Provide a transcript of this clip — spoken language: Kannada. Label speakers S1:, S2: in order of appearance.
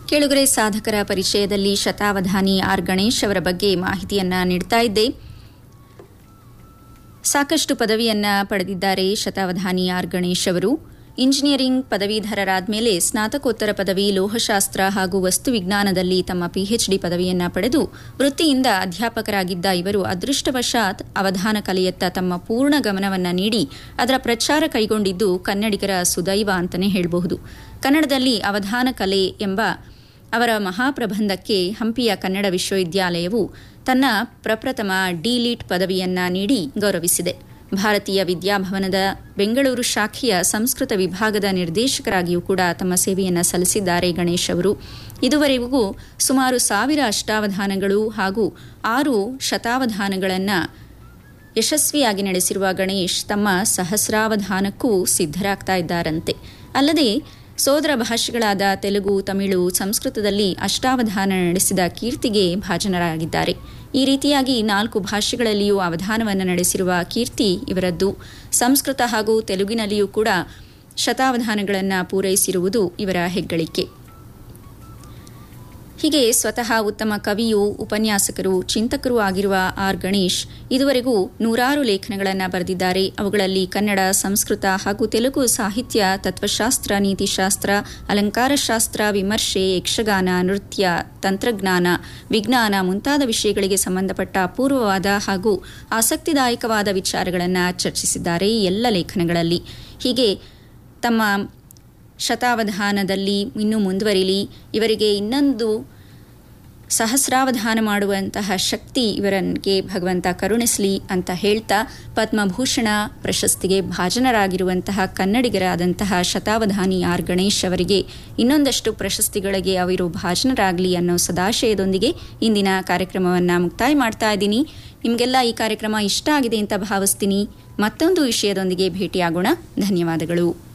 S1: ಕೆಳಗರೆ ಸಾಧಕರ ಪರಿಚಯದಲ್ಲಿ ಶತಾವಧಾನಿ ಆರ್ ಗಣೇಶ್ ಅವರ ಬಗ್ಗೆ ಮಾಹಿತಿಯನ್ನ ನೀಡ್ತಾ ಇದ್ದೆ ಸಾಕಷ್ಟು ಪದವಿಯನ್ನ ಪಡೆದಿದ್ದಾರೆ ಶತಾವಧಾನಿ ಆರ್ ಗಣೇಶ್ ಅವರು ಇಂಜಿನಿಯರಿಂಗ್ ಪದವೀಧರರಾದ ಮೇಲೆ ಸ್ನಾತಕೋತ್ತರ ಪದವಿ ಲೋಹಶಾಸ್ತ್ರ ಹಾಗೂ ವಸ್ತು ವಿಜ್ಞಾನದಲ್ಲಿ ತಮ್ಮ ಪಿಎಚ್ಡಿ ಪದವಿಯನ್ನ ಪಡೆದು ವೃತ್ತಿಯಿಂದ ಅಧ್ಯಾಪಕರಾಗಿದ್ದ ಇವರು ಅದೃಷ್ಟವಶಾತ್ ಅವಧಾನ ಕಲೆಯತ್ತ ತಮ್ಮ ಪೂರ್ಣ ಗಮನವನ್ನ ನೀಡಿ ಅದರ ಪ್ರಚಾರ ಕೈಗೊಂಡಿದ್ದು ಕನ್ನಡಿಗರ ಸುದೈವ ಅಂತಲೇ ಹೇಳಬಹುದು ಕನ್ನಡದಲ್ಲಿ ಅವಧಾನ ಕಲೆ ಎಂಬ ಅವರ ಮಹಾಪ್ರಬಂಧಕ್ಕೆ ಹಂಪಿಯ ಕನ್ನಡ ವಿಶ್ವವಿದ್ಯಾಲಯವು ತನ್ನ ಪ್ರಪ್ರಥಮ ಡಿಲಿಟ್ ಪದವಿಯನ್ನ ನೀಡಿ ಗೌರವಿಸಿದೆ ಭಾರತೀಯ ವಿದ್ಯಾಭವನದ ಬೆಂಗಳೂರು ಶಾಖೆಯ ಸಂಸ್ಕೃತ ವಿಭಾಗದ ನಿರ್ದೇಶಕರಾಗಿಯೂ ಕೂಡ ತಮ್ಮ ಸೇವೆಯನ್ನು ಸಲ್ಲಿಸಿದ್ದಾರೆ ಗಣೇಶ್ ಅವರು ಇದುವರೆಗೂ ಸುಮಾರು ಸಾವಿರ ಅಷ್ಟಾವಧಾನಗಳು ಹಾಗೂ ಆರು ಶತಾವಧಾನಗಳನ್ನು ಯಶಸ್ವಿಯಾಗಿ ನಡೆಸಿರುವ ಗಣೇಶ್ ತಮ್ಮ ಸಹಸ್ರಾವಧಾನಕ್ಕೂ ಸಿದ್ಧರಾಗ್ತಾ ಇದ್ದಾರಂತೆ ಅಲ್ಲದೆ ಸೋದರ ಭಾಷೆಗಳಾದ ತೆಲುಗು ತಮಿಳು ಸಂಸ್ಕೃತದಲ್ಲಿ ಅಷ್ಟಾವಧಾನ ನಡೆಸಿದ ಕೀರ್ತಿಗೆ ಭಾಜನರಾಗಿದ್ದಾರೆ ಈ ರೀತಿಯಾಗಿ ನಾಲ್ಕು ಭಾಷೆಗಳಲ್ಲಿಯೂ ಅವಧಾನವನ್ನು ನಡೆಸಿರುವ ಕೀರ್ತಿ ಇವರದ್ದು ಸಂಸ್ಕೃತ ಹಾಗೂ ತೆಲುಗಿನಲ್ಲಿಯೂ ಕೂಡ ಶತಾವಧಾನಗಳನ್ನು ಪೂರೈಸಿರುವುದು ಇವರ ಹೆಗ್ಗಳಿಕೆ ಹೀಗೆ ಸ್ವತಃ ಉತ್ತಮ ಕವಿಯೂ ಉಪನ್ಯಾಸಕರು ಚಿಂತಕರೂ ಆಗಿರುವ ಆರ್ ಗಣೇಶ್ ಇದುವರೆಗೂ ನೂರಾರು ಲೇಖನಗಳನ್ನು ಬರೆದಿದ್ದಾರೆ ಅವುಗಳಲ್ಲಿ ಕನ್ನಡ ಸಂಸ್ಕೃತ ಹಾಗೂ ತೆಲುಗು ಸಾಹಿತ್ಯ ತತ್ವಶಾಸ್ತ್ರ ನೀತಿಶಾಸ್ತ್ರ ಅಲಂಕಾರಶಾಸ್ತ್ರ ವಿಮರ್ಶೆ ಯಕ್ಷಗಾನ ನೃತ್ಯ ತಂತ್ರಜ್ಞಾನ ವಿಜ್ಞಾನ ಮುಂತಾದ ವಿಷಯಗಳಿಗೆ ಸಂಬಂಧಪಟ್ಟ ಅಪೂರ್ವವಾದ ಹಾಗೂ ಆಸಕ್ತಿದಾಯಕವಾದ ವಿಚಾರಗಳನ್ನು ಚರ್ಚಿಸಿದ್ದಾರೆ ಈ ಎಲ್ಲ ಲೇಖನಗಳಲ್ಲಿ ಹೀಗೆ ತಮ್ಮ ಶತಾವಧಾನದಲ್ಲಿ ಇನ್ನೂ ಮುಂದುವರಿಲಿ ಇವರಿಗೆ ಇನ್ನೊಂದು ಸಹಸ್ರಾವಧಾನ ಮಾಡುವಂತಹ ಶಕ್ತಿ ಇವರಿಗೆ ಭಗವಂತ ಕರುಣಿಸಲಿ ಅಂತ ಹೇಳ್ತಾ ಪದ್ಮಭೂಷಣ ಪ್ರಶಸ್ತಿಗೆ ಭಾಜನರಾಗಿರುವಂತಹ ಕನ್ನಡಿಗರಾದಂತಹ ಶತಾವಧಾನಿ ಆರ್ ಗಣೇಶ್ ಅವರಿಗೆ ಇನ್ನೊಂದಷ್ಟು ಪ್ರಶಸ್ತಿಗಳಿಗೆ ಅವರು ಭಾಜನರಾಗಲಿ ಅನ್ನೋ ಸದಾಶಯದೊಂದಿಗೆ ಇಂದಿನ ಕಾರ್ಯಕ್ರಮವನ್ನು ಮುಕ್ತಾಯ ಮಾಡ್ತಾ ಇದ್ದೀನಿ ನಿಮಗೆಲ್ಲ ಈ ಕಾರ್ಯಕ್ರಮ ಇಷ್ಟ ಆಗಿದೆ ಅಂತ ಭಾವಿಸ್ತೀನಿ ಮತ್ತೊಂದು ವಿಷಯದೊಂದಿಗೆ ಭೇಟಿಯಾಗೋಣ ಧನ್ಯವಾದಗಳು